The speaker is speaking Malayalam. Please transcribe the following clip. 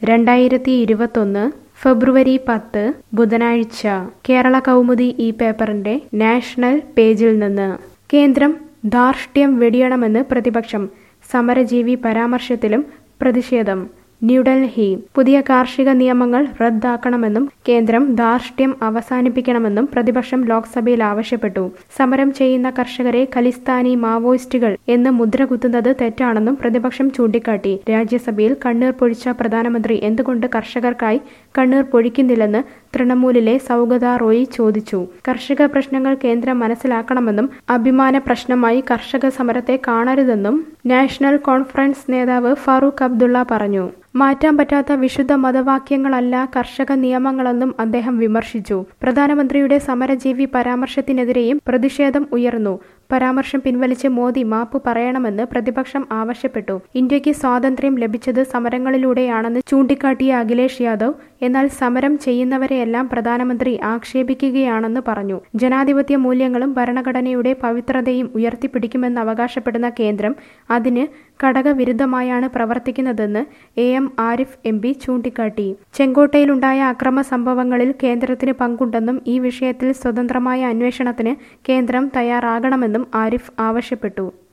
രണ്ടായിരത്തി ഇരുപത്തൊന്ന് ഫെബ്രുവരി പത്ത് ബുധനാഴ്ച കേരള കൗമുദി ഈ പേപ്പറിന്റെ നാഷണൽ പേജിൽ നിന്ന് കേന്ദ്രം ധാർഷ്ട്യം വെടിയണമെന്ന് പ്രതിപക്ഷം സമരജീവി പരാമർശത്തിലും പ്രതിഷേധം ന്യൂഡൽഹി പുതിയ കാർഷിക നിയമങ്ങൾ റദ്ദാക്കണമെന്നും കേന്ദ്രം ധാർഷ്ട്യം അവസാനിപ്പിക്കണമെന്നും പ്രതിപക്ഷം ലോക്സഭയിൽ ആവശ്യപ്പെട്ടു സമരം ചെയ്യുന്ന കർഷകരെ ഖലിസ്ഥാനി മാവോയിസ്റ്റുകൾ എന്ന് മുദ്രകുത്തുന്നത് തെറ്റാണെന്നും പ്രതിപക്ഷം ചൂണ്ടിക്കാട്ടി രാജ്യസഭയിൽ കണ്ണീർ പൊഴിച്ച പ്രധാനമന്ത്രി എന്തുകൊണ്ട് കർഷകർക്കായി കണ്ണീർ പൊഴിക്കുന്നില്ലെന്ന് തൃണമൂലിലെ സൗഗത റോയി ചോദിച്ചു കർഷക പ്രശ്നങ്ങൾ കേന്ദ്രം മനസ്സിലാക്കണമെന്നും അഭിമാന പ്രശ്നമായി കർഷക സമരത്തെ കാണരുതെന്നും നാഷണൽ കോൺഫറൻസ് നേതാവ് ഫാറൂഖ് അബ്ദുള്ള പറഞ്ഞു മാറ്റാൻ പറ്റാത്ത വിശുദ്ധ മതവാക്യങ്ങളല്ല കർഷക നിയമങ്ങളെന്നും അദ്ദേഹം വിമർശിച്ചു പ്രധാനമന്ത്രിയുടെ സമരജീവി പരാമർശത്തിനെതിരെയും പ്രതിഷേധം ഉയർന്നു പരാമർശം പിൻവലിച്ച് മോദി മാപ്പ് പറയണമെന്ന് പ്രതിപക്ഷം ആവശ്യപ്പെട്ടു ഇന്ത്യക്ക് സ്വാതന്ത്ര്യം ലഭിച്ചത് സമരങ്ങളിലൂടെയാണെന്ന് ചൂണ്ടിക്കാട്ടിയ അഖിലേഷ് യാദവ് എന്നാൽ സമരം ചെയ്യുന്നവരെയെല്ലാം പ്രധാനമന്ത്രി ആക്ഷേപിക്കുകയാണെന്ന് പറഞ്ഞു ജനാധിപത്യ മൂല്യങ്ങളും ഭരണഘടനയുടെ പവിത്രതയും ഉയർത്തിപ്പിടിക്കുമെന്ന് അവകാശപ്പെടുന്ന കേന്ദ്രം അതിന് ഘടകവിരുദ്ധമായാണ് പ്രവർത്തിക്കുന്നതെന്ന് A M Arif M P ചൂണ്ടിക്കാട്ടി ചെങ്കോട്ടയിലുണ്ടായ അക്രമ സംഭവങ്ങളിൽ കേന്ദ്രത്തിന് പങ്കുണ്ടെന്നും ഈ വിഷയത്തിൽ സ്വതന്ത്രമായ അന്വേഷണത്തിന് കേന്ദ്രം തയ്യാറാകണമെന്നും ആരിഫ് ആവശ്യപ്പെട്ടു